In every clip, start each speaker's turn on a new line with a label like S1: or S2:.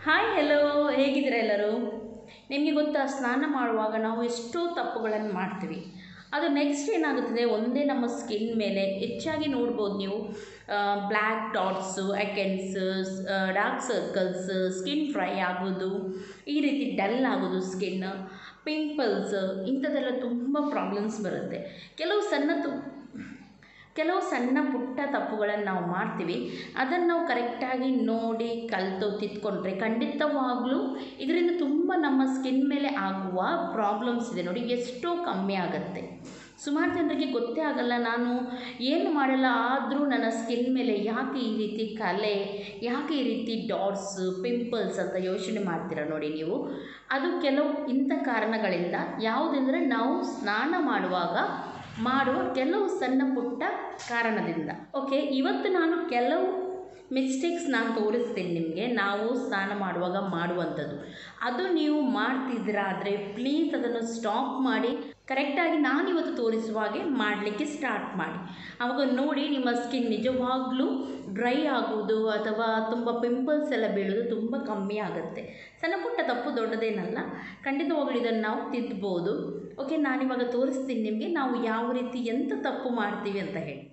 S1: hi hello ಹೇಗಿದ್ದೀರಾ ಎಲ್ಲರೂ ನಿಮಗೆ ಗೊತ್ತಾ ಸ್ನಾನ ಮಾಡುವಾಗ ನಾವು ಎಷ್ಟೋ ತಪ್ಪುಗಳನ್ನು ಮಾಡ್ತೀವಿ ಅದು ನೆಕ್ಸ್ಟ್ ಏನಾಗುತ್ತದೆ ಒಂದೇ ನಮ್ಮ ಸ್ಕಿನ್ ಮೇಲೆ ಹೆಚ್ಚಾಗಿ ನೋಡ್ಬೋದು ನೀವು ಬ್ಲ್ಯಾಕ್ ಡಾಟ್ಸು ಅಕೆನ್ಸ್ ಡಾರ್ಕ್ ಸರ್ಕಲ್ಸ್ ಸ್ಕಿನ್ ಫ್ರೈ ಆಗೋದು ಈ ರೀತಿ ಡಲ್ ಆಗೋದು ಸ್ಕಿನ್ ಪಿಂಪಲ್ಸ್ ಇಂಥದ್ದೆಲ್ಲ ತುಂಬ ಪ್ರಾಬ್ಲಮ್ಸ್ ಬರುತ್ತೆ ಕೆಲವು ಸಣ್ಣ ತು ಕೆಲವು ಸಣ್ಣ ಪುಟ್ಟ ತಪ್ಪುಗಳನ್ನು ನಾವು ಮಾಡ್ತೀವಿ ಅದನ್ನು ನಾವು ಕರೆಕ್ಟಾಗಿ ನೋಡಿ ಕಲಿತು ತಿದ್ಕೊಂಡ್ರೆ ಖಂಡಿತವಾಗ್ಲೂ ಇದರಿಂದ ತುಂಬ ನಮ್ಮ ಸ್ಕಿನ್ ಮೇಲೆ ಆಗುವ ಪ್ರಾಬ್ಲಮ್ಸ್ ಇದೆ ನೋಡಿ ಎಷ್ಟೋ ಕಮ್ಮಿ ಆಗುತ್ತೆ ಸುಮಾರು ಜನರಿಗೆ ಗೊತ್ತೇ ಆಗಲ್ಲ ನಾನು ಏನು ಮಾಡಲ್ಲ ಆದರೂ ನನ್ನ ಸ್ಕಿನ್ ಮೇಲೆ ಯಾಕೆ ಈ ರೀತಿ ಕಲೆ ಯಾಕೆ ಈ ರೀತಿ ಡಾಟ್ಸ್ ಪಿಂಪಲ್ಸ್ ಅಂತ ಯೋಚನೆ ಮಾಡ್ತೀರಾ ನೋಡಿ ನೀವು ಅದು ಕೆಲವು ಇಂಥ ಕಾರಣಗಳಿಂದ ಯಾವುದೆಂದರೆ ನಾವು ಸ್ನಾನ ಮಾಡುವಾಗ ಮಾಡುವ ಕೆಲವು ಸಣ್ಣ ಪುಟ್ಟ ಕಾರಣದಿಂದ ಓಕೆ ಇವತ್ತು ನಾನು ಕೆಲವು ಮಿಸ್ಟೇಕ್ಸ್ ನಾನು ತೋರಿಸ್ತೀನಿ ನಿಮಗೆ ನಾವು ಸ್ನಾನ ಮಾಡುವಾಗ ಮಾಡುವಂಥದ್ದು ಅದು ನೀವು ಮಾಡ್ತಿದ್ದೀರಾ ಆದರೆ ಪ್ಲೀಸ್ ಅದನ್ನು ಸ್ಟಾಪ್ ಮಾಡಿ ಕರೆಕ್ಟಾಗಿ ನಾನು ಇವತ್ತು ತೋರಿಸುವ ಹಾಗೆ ಮಾಡಲಿಕ್ಕೆ ಸ್ಟಾರ್ಟ್ ಮಾಡಿ ಆವಾಗ ನೋಡಿ ನಿಮ್ಮ ಸ್ಕಿನ್ ನಿಜವಾಗ್ಲೂ ಡ್ರೈ ಆಗುವುದು ಅಥವಾ ತುಂಬ ಪಿಂಪಲ್ಸ್ ಎಲ್ಲ ಬೀಳೋದು ತುಂಬ ಕಮ್ಮಿ ಆಗುತ್ತೆ ಸಣ್ಣ ಪುಟ್ಟ ತಪ್ಪು ದೊಡ್ಡದೇನಲ್ಲ ಖಂಡಿತವಾಗ್ಲೂ ಇದನ್ನು ನಾವು ತಿದ್ಬೋದು ಓಕೆ ನಾನಿವಾಗ ತೋರಿಸ್ತೀನಿ ನಿಮಗೆ ನಾವು ಯಾವ ರೀತಿ ಎಂಥ ತಪ್ಪು ಮಾಡ್ತೀವಿ ಅಂತ ಹೇಳಿ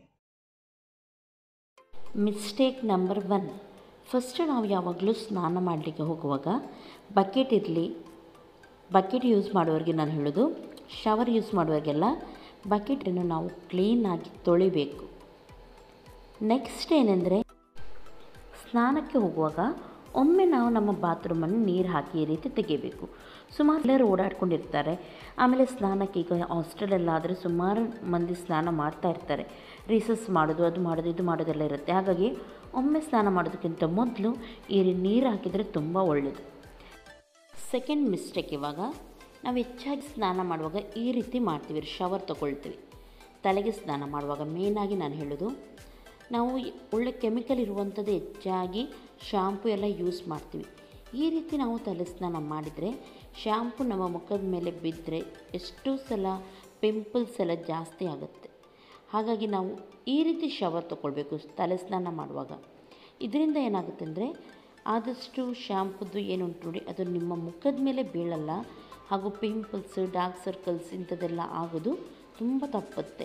S2: ಮಿಸ್ಟೇಕ್ ನಂಬರ್ ಒನ್ ಫಸ್ಟ್ ನಾವು ಯಾವಾಗಲೂ ಸ್ನಾನ ಮಾಡಲಿಕ್ಕೆ ಹೋಗುವಾಗ ಬಕೆಟ್ ಇರಲಿ ಬಕೆಟ್ ಯೂಸ್ ಮಾಡುವವರಿಗೆ ನಾನು ಹೇಳೋದು ಶವರ್ ಯೂಸ್ ಮಾಡುವಾಗೆಲ್ಲ ಬಕೆಟನ್ನು ನಾವು ಕ್ಲೀನಾಗಿ ತೊಳಿಬೇಕು ನೆಕ್ಸ್ಟ್ ಏನೆಂದರೆ ಸ್ನಾನಕ್ಕೆ ಹೋಗುವಾಗ ಒಮ್ಮೆ ನಾವು ನಮ್ಮ ಬಾತ್ರೂಮನ್ನು ನೀರು ಹಾಕಿ ಈ ರೀತಿ ತೆಗಿಬೇಕು ಸುಮಾರು ಎಲ್ಲರೂ ಓಡಾಡ್ಕೊಂಡಿರ್ತಾರೆ ಆಮೇಲೆ ಸ್ನಾನಕ್ಕೆ ಈಗ ಹಾಸ್ಟೆಲಲ್ಲಾದರೆ ಸುಮಾರು ಮಂದಿ ಸ್ನಾನ ಮಾಡ್ತಾ ಇರ್ತಾರೆ ರೀಸಸ್ ಮಾಡೋದು ಅದು ಮಾಡೋದು ಇದು ಮಾಡೋದೆಲ್ಲ ಇರುತ್ತೆ ಹಾಗಾಗಿ ಒಮ್ಮೆ ಸ್ನಾನ ಮಾಡೋದಕ್ಕಿಂತ ಮೊದಲು ಈ ನೀರು ಹಾಕಿದರೆ ತುಂಬ ಒಳ್ಳೆಯದು ಸೆಕೆಂಡ್ ಮಿಸ್ಟೇಕ್ ಇವಾಗ ನಾವು ಹೆಚ್ಚಾಗಿ ಸ್ನಾನ ಮಾಡುವಾಗ ಈ ರೀತಿ ಮಾಡ್ತೀವಿ ಶವರ್ ತೊಗೊಳ್ತೀವಿ ತಲೆಗೆ ಸ್ನಾನ ಮಾಡುವಾಗ ಮೇಯ್ನಾಗಿ ನಾನು ಹೇಳೋದು ನಾವು ಒಳ್ಳೆ ಕೆಮಿಕಲ್ ಇರುವಂಥದ್ದು ಹೆಚ್ಚಾಗಿ ಶಾಂಪು ಎಲ್ಲ ಯೂಸ್ ಮಾಡ್ತೀವಿ ಈ ರೀತಿ ನಾವು ತಲೆ ಸ್ನಾನ ಮಾಡಿದರೆ ಶ್ಯಾಂಪು ನಮ್ಮ ಮುಖದ ಮೇಲೆ ಬಿದ್ದರೆ ಎಷ್ಟೋ ಸಲ ಪಿಂಪಲ್ಸ್ ಎಲ್ಲ ಜಾಸ್ತಿ ಆಗುತ್ತೆ ಹಾಗಾಗಿ ನಾವು ಈ ರೀತಿ ಶವರ್ ತೊಗೊಳ್ಬೇಕು ತಲೆ ಸ್ನಾನ ಮಾಡುವಾಗ ಇದರಿಂದ ಏನಾಗುತ್ತೆ ಅಂದರೆ ಆದಷ್ಟು ಶ್ಯಾಂಪುದು ಏನುಂಟು ನೋಡಿ ಅದು ನಿಮ್ಮ ಮುಖದ ಮೇಲೆ ಬೀಳಲ್ಲ ಹಾಗೂ ಪಿಂಪಲ್ಸ್ ಡಾರ್ಕ್ ಸರ್ಕಲ್ಸ್ ಇಂಥದ್ದೆಲ್ಲ ಆಗೋದು ತುಂಬ ತಪ್ಪುತ್ತೆ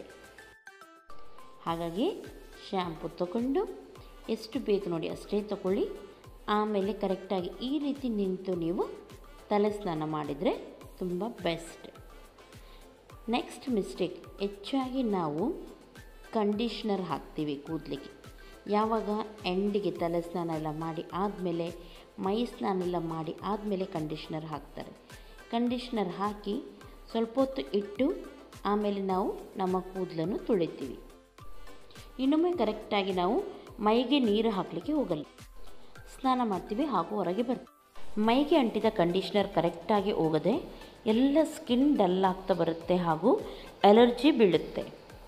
S2: ಹಾಗಾಗಿ ಶ್ಯಾಂಪು ತಗೊಂಡು ಎಷ್ಟು ಬೇಕು ನೋಡಿ ಅಷ್ಟೇ ತಗೊಳ್ಳಿ ಆಮೇಲೆ ಕರೆಕ್ಟಾಗಿ ಈ ರೀತಿ ನಿಂತು ನೀವು ತಲೆ ಸ್ನಾನ ಮಾಡಿದರೆ ತುಂಬ ಬೆಸ್ಟ್ ನೆಕ್ಸ್ಟ್ ಮಿಸ್ಟೇಕ್ ಹೆಚ್ಚಾಗಿ ನಾವು ಕಂಡೀಷ್ನರ್ ಹಾಕ್ತೀವಿ ಕೂದಲಿಗೆ ಯಾವಾಗ ಎಂಡಿಗೆ ತಲೆ ಸ್ನಾನ ಎಲ್ಲ ಮಾಡಿ ಆದಮೇಲೆ ಮೈ ಸ್ನಾನ ಎಲ್ಲ ಮಾಡಿ ಆದಮೇಲೆ ಕಂಡೀಷ್ನರ್ ಹಾಕ್ತಾರೆ ಕಂಡೀಷ್ನರ್ ಹಾಕಿ ಸ್ವಲ್ಪ ಹೊತ್ತು ಇಟ್ಟು ಆಮೇಲೆ ನಾವು ನಮ್ಮ ಕೂದಲನ್ನು ತುಳಿತೀವಿ ಇನ್ನೊಮ್ಮೆ ಕರೆಕ್ಟಾಗಿ ನಾವು ಮೈಗೆ ನೀರು ಹಾಕಲಿಕ್ಕೆ ಹೋಗಲ್ಲ ಸ್ನಾನ ಮಾಡ್ತೀವಿ ಹಾಗೂ ಹೊರಗೆ ಬರ್ತೀವಿ ಮೈಗೆ ಅಂಟಿದ ಕಂಡೀಷ್ನರ್ ಕರೆಕ್ಟಾಗಿ ಹೋಗದೆ ಎಲ್ಲ ಸ್ಕಿನ್ ಡಲ್ ಆಗ್ತಾ ಬರುತ್ತೆ ಹಾಗೂ ಅಲರ್ಜಿ ಬೀಳುತ್ತೆ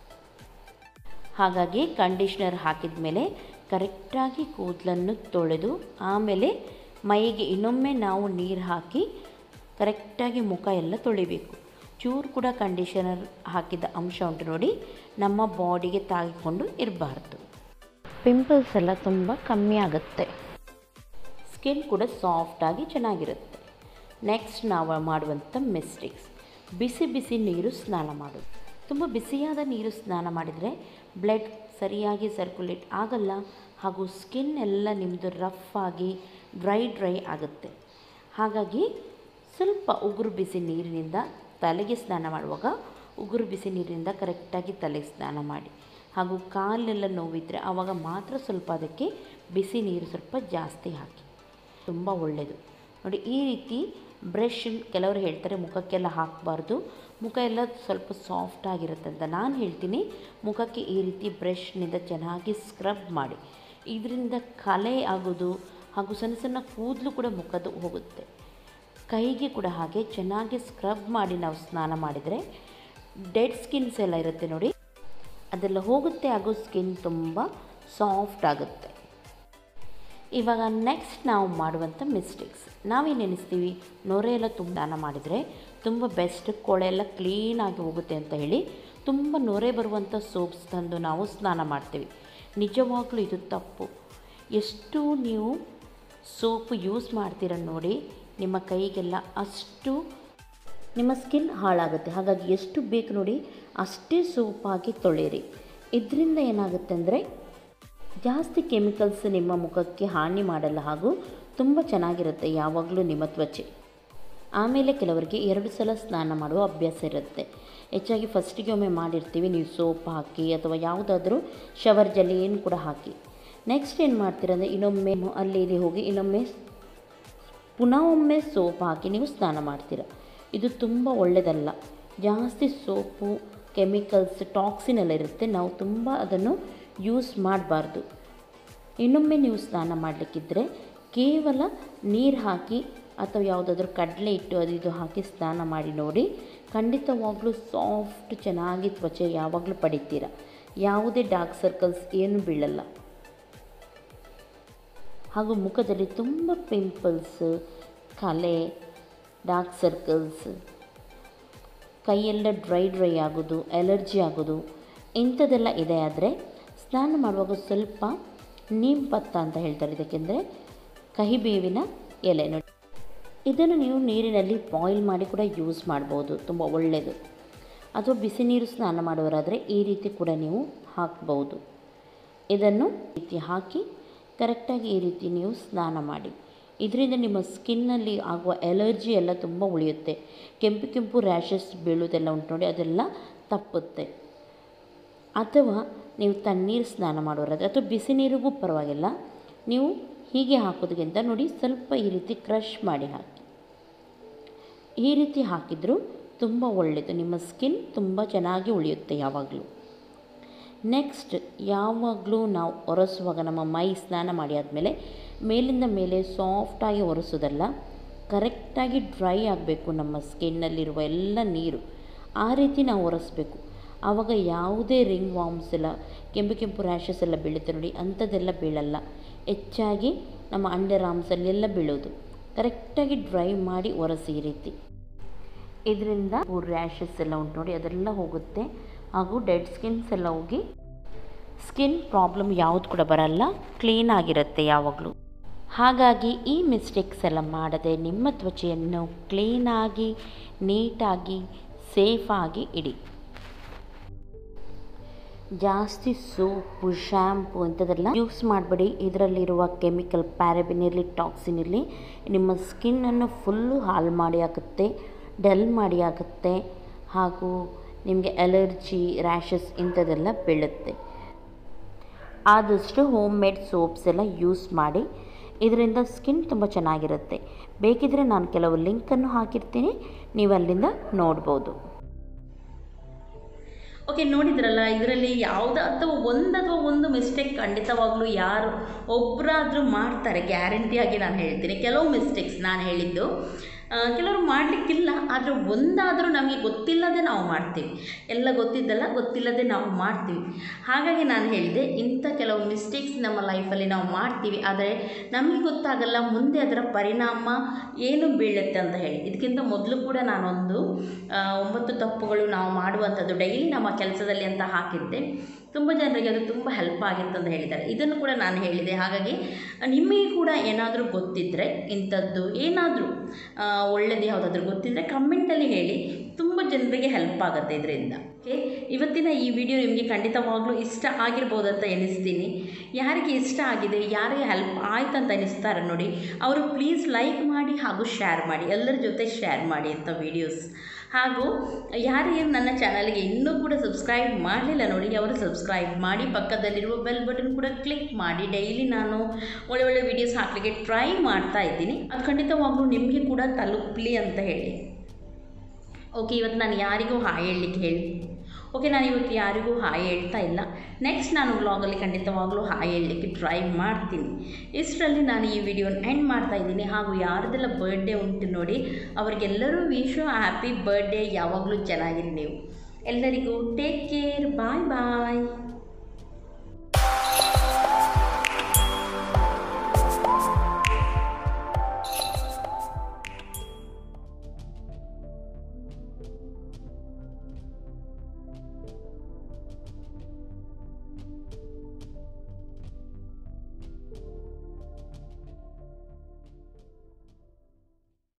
S2: ಹಾಗಾಗಿ ಕಂಡೀಷ್ನರ್ ಹಾಕಿದ ಮೇಲೆ ಕರೆಕ್ಟಾಗಿ ಕೂದಲನ್ನು ತೊಳೆದು ಆಮೇಲೆ ಮೈಗೆ ಇನ್ನೊಮ್ಮೆ ನಾವು ನೀರು ಹಾಕಿ ಕರೆಕ್ಟಾಗಿ ಮುಖ ಎಲ್ಲ ತೊಳಿಬೇಕು ಚೂರು ಕೂಡ ಕಂಡೀಷನರ್ ಹಾಕಿದ ಅಂಶ ಉಂಟು ನೋಡಿ ನಮ್ಮ ಬಾಡಿಗೆ ತಾಗಿಕೊಂಡು ಇರಬಾರ್ದು ಪಿಂಪಲ್ಸ್ ಎಲ್ಲ ತುಂಬ ಕಮ್ಮಿ ಆಗುತ್ತೆ ಸ್ಕಿನ್ ಕೂಡ ಸಾಫ್ಟಾಗಿ ಚೆನ್ನಾಗಿರುತ್ತೆ ನೆಕ್ಸ್ಟ್ ನಾವು ಮಾಡುವಂಥ ಮಿಸ್ಟೇಕ್ಸ್ ಬಿಸಿ ಬಿಸಿ ನೀರು ಸ್ನಾನ ಮಾಡೋದು ತುಂಬ ಬಿಸಿಯಾದ ನೀರು ಸ್ನಾನ ಮಾಡಿದರೆ ಬ್ಲಡ್ ಸರಿಯಾಗಿ ಸರ್ಕ್ಯುಲೇಟ್ ಆಗಲ್ಲ ಹಾಗೂ ಸ್ಕಿನ್ ಎಲ್ಲ ನಿಮ್ಮದು ರಫ್ ಆಗಿ ಡ್ರೈ ಡ್ರೈ ಆಗುತ್ತೆ ಹಾಗಾಗಿ ಸ್ವಲ್ಪ ಉಗುರು ಬಿಸಿ ನೀರಿನಿಂದ ತಲೆಗೆ ಸ್ನಾನ ಮಾಡುವಾಗ ಉಗುರು ಬಿಸಿ ನೀರಿನಿಂದ ಕರೆಕ್ಟಾಗಿ ತಲೆಗೆ ಸ್ನಾನ ಮಾಡಿ ಹಾಗೂ ಕಾಲೆಲ್ಲ ನೋವಿದ್ದರೆ ಆವಾಗ ಮಾತ್ರ ಸ್ವಲ್ಪ ಅದಕ್ಕೆ ಬಿಸಿ ನೀರು ಸ್ವಲ್ಪ ಜಾಸ್ತಿ ಹಾಕಿ ತುಂಬ ಒಳ್ಳೆಯದು ನೋಡಿ ಈ ರೀತಿ ಬ್ರಷ್ ಕೆಲವರು ಹೇಳ್ತಾರೆ ಮುಖಕ್ಕೆಲ್ಲ ಹಾಕಬಾರ್ದು ಮುಖ ಎಲ್ಲ ಸ್ವಲ್ಪ ಸಾಫ್ಟ್ ಆಗಿರುತ್ತೆ ಅಂತ ನಾನು ಹೇಳ್ತೀನಿ ಮುಖಕ್ಕೆ ಈ ರೀತಿ ಬ್ರಷ್ನಿಂದ ಚೆನ್ನಾಗಿ ಸ್ಕ್ರಬ್ ಮಾಡಿ ಇದರಿಂದ ಕಲೆ ಆಗೋದು ಹಾಗೂ ಸಣ್ಣ ಸಣ್ಣ ಕೂದಲು ಕೂಡ ಮುಖದ್ದು ಹೋಗುತ್ತೆ ಕೈಗೆ ಕೂಡ ಹಾಗೆ ಚೆನ್ನಾಗಿ ಸ್ಕ್ರಬ್ ಮಾಡಿ ನಾವು ಸ್ನಾನ ಮಾಡಿದರೆ ಡೆಡ್ ಸ್ಕಿನ್ಸ್ ಎಲ್ಲ ಇರುತ್ತೆ ನೋಡಿ ಅದೆಲ್ಲ ಹೋಗುತ್ತೆ ಹಾಗೂ ಸ್ಕಿನ್ ತುಂಬ ಸಾಫ್ಟ್ ಆಗುತ್ತೆ ಇವಾಗ ನೆಕ್ಸ್ಟ್ ನಾವು ಮಾಡುವಂಥ ಮಿಸ್ಟೇಕ್ಸ್ ನಾವೇನು ಎನಿಸ್ತೀವಿ ನೊರೆ ಎಲ್ಲ ತುಂಬ ಸ್ನಾನ ಮಾಡಿದರೆ ತುಂಬ ಬೆಸ್ಟ್ ಕೊಳೆ ಎಲ್ಲ ಕ್ಲೀನಾಗಿ ಹೋಗುತ್ತೆ ಅಂತ ಹೇಳಿ ತುಂಬ ನೊರೆ ಬರುವಂಥ ಸೋಪ್ಸ್ ತಂದು ನಾವು ಸ್ನಾನ ಮಾಡ್ತೀವಿ ನಿಜವಾಗ್ಲೂ ಇದು ತಪ್ಪು ಎಷ್ಟು ನೀವು ಸೋಪು ಯೂಸ್ ಮಾಡ್ತೀರ ನೋಡಿ ನಿಮ್ಮ ಕೈಗೆಲ್ಲ ಅಷ್ಟು ನಿಮ್ಮ ಸ್ಕಿನ್ ಹಾಳಾಗುತ್ತೆ ಹಾಗಾಗಿ ಎಷ್ಟು ಬೇಕು ನೋಡಿ ಅಷ್ಟೇ ಸೋಪ್ ಹಾಕಿ ತೊಳೆಯಿರಿ ಇದರಿಂದ ಏನಾಗುತ್ತೆ ಅಂದರೆ ಜಾಸ್ತಿ ಕೆಮಿಕಲ್ಸ್ ನಿಮ್ಮ ಮುಖಕ್ಕೆ ಹಾನಿ ಮಾಡಲ್ಲ ಹಾಗೂ ತುಂಬ ಚೆನ್ನಾಗಿರುತ್ತೆ ಯಾವಾಗಲೂ ನಿಮ್ಮ ತ್ವಚೆ ಆಮೇಲೆ ಕೆಲವರಿಗೆ ಎರಡು ಸಲ ಸ್ನಾನ ಮಾಡುವ ಅಭ್ಯಾಸ ಇರುತ್ತೆ ಹೆಚ್ಚಾಗಿ ಫಸ್ಟಿಗೆ ಒಮ್ಮೆ ಮಾಡಿರ್ತೀವಿ ನೀವು ಸೋಪ್ ಹಾಕಿ ಅಥವಾ ಯಾವುದಾದ್ರೂ ಶವರ್ ಜಲ್ಲಿ ಏನು ಕೂಡ ಹಾಕಿ ನೆಕ್ಸ್ಟ್ ಏನು ಮಾಡ್ತೀರಂದರೆ ಇನ್ನೊಮ್ಮೆ ಅಲ್ಲಿ ಇಲ್ಲಿ ಹೋಗಿ ಇನ್ನೊಮ್ಮೆ ಪುನಃ ಒಮ್ಮೆ ಸೋಪ್ ಹಾಕಿ ನೀವು ಸ್ನಾನ ಮಾಡ್ತೀರ ಇದು ತುಂಬ ಒಳ್ಳೆಯದಲ್ಲ ಜಾಸ್ತಿ ಸೋಪು ಕೆಮಿಕಲ್ಸ್ ಟಾಕ್ಸಿನ್ ಎಲ್ಲ ಇರುತ್ತೆ ನಾವು ತುಂಬ ಅದನ್ನು ಯೂಸ್ ಮಾಡಬಾರ್ದು ಇನ್ನೊಮ್ಮೆ ನೀವು ಸ್ನಾನ ಮಾಡಲಿಕ್ಕಿದ್ರೆ ಕೇವಲ ನೀರು ಹಾಕಿ ಅಥವಾ ಯಾವುದಾದ್ರೂ ಕಡಲೆ ಹಿಟ್ಟು ಅದು ಇದು ಹಾಕಿ ಸ್ನಾನ ಮಾಡಿ ನೋಡಿ ಖಂಡಿತವಾಗ್ಲೂ ಸಾಫ್ಟ್ ಚೆನ್ನಾಗಿ ತ್ವಚೆ ಯಾವಾಗಲೂ ಪಡಿತೀರ ಯಾವುದೇ ಡಾರ್ಕ್ ಸರ್ಕಲ್ಸ್ ಏನು ಬೀಳಲ್ಲ ಹಾಗೂ ಮುಖದಲ್ಲಿ ತುಂಬ ಪಿಂಪಲ್ಸ್ ಕಲೆ ಡಾರ್ಕ್ ಸರ್ಕಲ್ಸ್ ಕೈಯೆಲ್ಲ ಡ್ರೈ ಡ್ರೈ ಆಗೋದು ಎಲರ್ಜಿ ಆಗೋದು ಇಂಥದ್ದೆಲ್ಲ ಇದೆ ಆದರೆ ಸ್ನಾನ ಮಾಡುವಾಗ ಸ್ವಲ್ಪ ನೀಮ್ ಪತ್ತ ಅಂತ ಹೇಳ್ತಾರೆ ಇದಕ್ಕೆಂದರೆ ಕಹಿಬೇವಿನ ಎಲೆ ನೋಡಿ ಇದನ್ನು ನೀವು ನೀರಿನಲ್ಲಿ ಬಾಯ್ಲ್ ಮಾಡಿ ಕೂಡ ಯೂಸ್ ಮಾಡ್ಬೋದು ತುಂಬ ಒಳ್ಳೆಯದು ಅಥವಾ ಬಿಸಿ ನೀರು ಸ್ನಾನ ಮಾಡುವರಾದರೆ ಈ ರೀತಿ ಕೂಡ ನೀವು ಹಾಕ್ಬೋದು ಇದನ್ನು ಈ ರೀತಿ ಹಾಕಿ ಕರೆಕ್ಟಾಗಿ ಈ ರೀತಿ ನೀವು ಸ್ನಾನ ಮಾಡಿ ಇದರಿಂದ ನಿಮ್ಮ ಸ್ಕಿನ್ನಲ್ಲಿ ಆಗುವ ಎಲರ್ಜಿ ಎಲ್ಲ ತುಂಬ ಉಳಿಯುತ್ತೆ ಕೆಂಪು ಕೆಂಪು ರ್ಯಾಷಸ್ ಬೀಳೋದೆಲ್ಲ ಉಂಟು ನೋಡಿ ಅದೆಲ್ಲ ತಪ್ಪುತ್ತೆ ಅಥವಾ ನೀವು ತಣ್ಣೀರು ಸ್ನಾನ ಮಾಡೋರಾದರೆ ಅಥವಾ ಬಿಸಿ ನೀರಿಗೂ ಪರವಾಗಿಲ್ಲ ನೀವು ಹೀಗೆ ಹಾಕೋದಕ್ಕಿಂತ ನೋಡಿ ಸ್ವಲ್ಪ ಈ ರೀತಿ ಕ್ರಷ್ ಮಾಡಿ ಹಾಕಿ ಈ ರೀತಿ ಹಾಕಿದರೂ ತುಂಬ ಒಳ್ಳೆಯದು ನಿಮ್ಮ ಸ್ಕಿನ್ ತುಂಬ ಚೆನ್ನಾಗಿ ಉಳಿಯುತ್ತೆ ಯಾವಾಗಲೂ ನೆಕ್ಸ್ಟ್ ಯಾವಾಗಲೂ ನಾವು ಒರೆಸುವಾಗ ನಮ್ಮ ಮೈ ಸ್ನಾನ ಮಾಡಿ ಆದಮೇಲೆ ಮೇಲಿಂದ ಮೇಲೆ ಸಾಫ್ಟಾಗಿ ಒರೆಸೋದಲ್ಲ ಕರೆಕ್ಟಾಗಿ ಡ್ರೈ ಆಗಬೇಕು ನಮ್ಮ ಸ್ಕಿನ್ನಲ್ಲಿರುವ ಎಲ್ಲ ನೀರು ಆ ರೀತಿ ನಾವು ಒರೆಸ್ಬೇಕು ಆವಾಗ ಯಾವುದೇ ರಿಂಗ್ ವಾಮ್ಸ್ ಎಲ್ಲ ಕೆಂಪು ಕೆಂಪು ರ್ಯಾಷಸ್ ಎಲ್ಲ ಬೀಳುತ್ತೆ ನೋಡಿ ಅಂಥದ್ದೆಲ್ಲ ಬೀಳಲ್ಲ ಹೆಚ್ಚಾಗಿ ನಮ್ಮ ಅಂಡರ್ ಆರ್ಮ್ಸಲ್ಲೆಲ್ಲ ಬೀಳೋದು ಕರೆಕ್ಟಾಗಿ ಡ್ರೈ ಮಾಡಿ ಒರೆಸಿ ಈ ರೀತಿ ಇದರಿಂದ ರ್ಯಾಷಸ್ ಎಲ್ಲ ಉಂಟು ನೋಡಿ ಅದೆಲ್ಲ ಹೋಗುತ್ತೆ ಹಾಗೂ ಡೆಡ್ ಸ್ಕಿನ್ಸ್ ಎಲ್ಲ ಹೋಗಿ ಸ್ಕಿನ್ ಪ್ರಾಬ್ಲಮ್ ಯಾವುದು ಕೂಡ ಬರಲ್ಲ ಕ್ಲೀನ್ ಆಗಿರುತ್ತೆ ಯಾವಾಗಲೂ ಹಾಗಾಗಿ ಈ ಮಿಸ್ಟೇಕ್ಸ್ ಎಲ್ಲ ಮಾಡದೆ ನಿಮ್ಮ ತ್ವಚೆಯನ್ನು ಕ್ಲೀನಾಗಿ ನೀಟಾಗಿ ಸೇಫಾಗಿ ಇಡಿ ಜಾಸ್ತಿ ಸೋಪು ಶ್ಯಾಂಪು ಇಂಥದ್ದೆಲ್ಲ ಯೂಸ್ ಮಾಡಬೇಡಿ ಇದರಲ್ಲಿರುವ ಕೆಮಿಕಲ್ ಪ್ಯಾರಬಿನ್ ಇರಲಿ ಟಾಕ್ಸಿನ್ ಇರಲಿ ನಿಮ್ಮ ಸ್ಕಿನ್ನನ್ನು ಫುಲ್ಲು ಹಾಳು ಮಾಡಿ ಹಾಕುತ್ತೆ ಡಲ್ ಮಾಡಿ ಹಾಕುತ್ತೆ ಹಾಗೂ ನಿಮಗೆ ಅಲರ್ಜಿ ರ್ಯಾಷಸ್ ಇಂಥದ್ದೆಲ್ಲ ಬೀಳುತ್ತೆ ಆದಷ್ಟು ಹೋಮ್ ಮೇಡ್ ಸೋಪ್ಸ್ ಎಲ್ಲ ಯೂಸ್ ಮಾಡಿ ಇದರಿಂದ ಸ್ಕಿನ್ ತುಂಬ ಚೆನ್ನಾಗಿರುತ್ತೆ ಬೇಕಿದ್ರೆ ನಾನು ಕೆಲವು ಲಿಂಕನ್ನು ಹಾಕಿರ್ತೀನಿ ನೀವು ಅಲ್ಲಿಂದ ನೋಡ್ಬೋದು
S1: ಓಕೆ ನೋಡಿದ್ರಲ್ಲ ಇದರಲ್ಲಿ ಯಾವುದು ಅಥವಾ ಒಂದು ಅಥವಾ ಒಂದು ಮಿಸ್ಟೇಕ್ ಖಂಡಿತವಾಗ್ಲೂ ಯಾರು ಒಬ್ಬರಾದರೂ ಮಾಡ್ತಾರೆ ಗ್ಯಾರಂಟಿಯಾಗಿ ನಾನು ಹೇಳ್ತೀನಿ ಕೆಲವು ಮಿಸ್ಟೇಕ್ಸ್ ನಾನು ಹೇಳಿದ್ದು ಆ, ಕೆಲವರು ಮಾಡಲಿಕ್ಕಿಲ್ಲ ಆದರೆ ಒಂದಾದರೂ ನಮಗೆ ಗೊತ್ತಿಲ್ಲದೆ ನಾವು ಮಾಡ್ತೀವಿ ಎಲ್ಲ ಗೊತ್ತಿದ್ದಲ್ಲ ಗೊತ್ತಿಲ್ಲದೆ ನಾವು ಮಾಡ್ತೀವಿ ಹಾಗಾಗಿ ನಾನು ಹೇಳಿದೆ ಇಂಥ ಕೆಲವು ಮಿಸ್ಟೇಕ್ಸ್ ನಮ್ಮ ಲೈಫಲ್ಲಿ ನಾವು ಮಾಡ್ತೀವಿ ಆದರೆ ನಮಗೆ ಗೊತ್ತಾಗಲ್ಲ ಮುಂದೆ ಅದರ ಪರಿಣಾಮ ಏನು ಬೀಳುತ್ತೆ ಅಂತ ಹೇಳಿ ಇದಕ್ಕಿಂತ ಮೊದಲು ಕೂಡ ನಾನೊಂದು ಆ, ಒಂಬತ್ತು ತಪ್ಪುಗಳು ನಾವು ಮಾಡುವಂಥದ್ದು ಡೈಲಿ ನಮ್ಮ ಕೆಲಸದಲ್ಲಿ ಅಂತ ಹಾಕಿದ್ದೆ ತುಂಬ ಜನರಿಗೆ ಅದು ತುಂಬ ಹೆಲ್ಪ್ ಆಗಿತ್ತು ಅಂತ ಹೇಳಿದ್ದಾರೆ ಇದನ್ನು ಕೂಡ ನಾನು ಹೇಳಿದೆ ಹಾಗಾಗಿ ನಿಮಗೆ ಕೂಡ ಏನಾದರೂ ಗೊತ್ತಿದ್ದರೆ ಇಂಥದ್ದು ಏನಾದರೂ ಒಳ್ಳೆಯದು ಯಾವುದಾದ್ರೂ ಗೊತ್ತಿದ್ದರೆ ಕಮೆಂಟಲ್ಲಿ ಹೇಳಿ ತುಂಬ ಜನರಿಗೆ ಹೆಲ್ಪ್ ಆಗುತ್ತೆ ಇದರಿಂದ ಓಕೆ ಇವತ್ತಿನ ಈ ವಿಡಿಯೋ ನಿಮಗೆ ಖಂಡಿತವಾಗ್ಲೂ ಇಷ್ಟ ಆಗಿರ್ಬೋದು ಅಂತ ಎನಿಸ್ತೀನಿ ಯಾರಿಗೆ ಇಷ್ಟ ಆಗಿದೆ ಯಾರಿಗೆ ಹೆಲ್ಪ್ ಆಯ್ತು ಅಂತ ಎನಿಸ್ತಾರೆ ನೋಡಿ ಅವರು ಪ್ಲೀಸ್ ಲೈಕ್ ಮಾಡಿ ಹಾಗೂ ಶೇರ್ ಮಾಡಿ ಎಲ್ಲರ ಜೊತೆ ಶೇರ್ ಮಾಡಿ ಅಂತ ವೀಡಿಯೋಸ್ ಹಾಗೂ ಯಾರಿಗೆ ನನ್ನ ಚಾನಲ್ಗೆ ಇನ್ನೂ ಕೂಡ ಸಬ್ಸ್ಕ್ರೈಬ್ ಮಾಡಲಿಲ್ಲ ನೋಡಿ ಅವರು ಸಬ್ಸ್ಕ್ರೈಬ್ ಮಾಡಿ ಪಕ್ಕದಲ್ಲಿರುವ ಬೆಲ್ ಬಟನ್ ಕೂಡ ಕ್ಲಿಕ್ ಮಾಡಿ ಡೈಲಿ ನಾನು ಒಳ್ಳೆ ಒಳ್ಳೆ ವೀಡಿಯೋಸ್ ಹಾಕಲಿಕ್ಕೆ ಟ್ರೈ ಮಾಡ್ತಾ ಇದ್ದೀನಿ ಅದು ಖಂಡಿತವಾಗ್ಲೂ ನಿಮಗೆ ಕೂಡ ತಲುಪಲಿ ಅಂತ ಹೇಳಿ ಓಕೆ ಇವತ್ತು ನಾನು ಯಾರಿಗೂ ಹಾಯ್ ಹೇಳಲಿಕ್ಕೆ ಹೇಳಿ ಓಕೆ ನಾನು ಇವತ್ತು ಯಾರಿಗೂ ಹಾಯ್ ಹೇಳ್ತಾ ಇಲ್ಲ ನೆಕ್ಸ್ಟ್ ನಾನು ವ್ಲಾಗಲ್ಲಿ ಖಂಡಿತವಾಗ್ಲೂ ಹಾಯ್ ಹೇಳಲಿಕ್ಕೆ ಟ್ರೈ ಮಾಡ್ತೀನಿ ಇಷ್ಟರಲ್ಲಿ ನಾನು ಈ ವಿಡಿಯೋನ ಎಂಡ್ ಮಾಡ್ತಾ ಇದ್ದೀನಿ ಹಾಗೂ ಯಾರದೆಲ್ಲ ಬರ್ಡೇ ಉಂಟು ನೋಡಿ ಅವರಿಗೆಲ್ಲರೂ ವಿಶು ಹ್ಯಾಪಿ ಬರ್ಡೇ ಯಾವಾಗಲೂ ಚೆನ್ನಾಗಿರಿ ನೀವು ಎಲ್ಲರಿಗೂ ಟೇಕ್ ಕೇರ್ ಬಾಯ್ ಬಾಯ್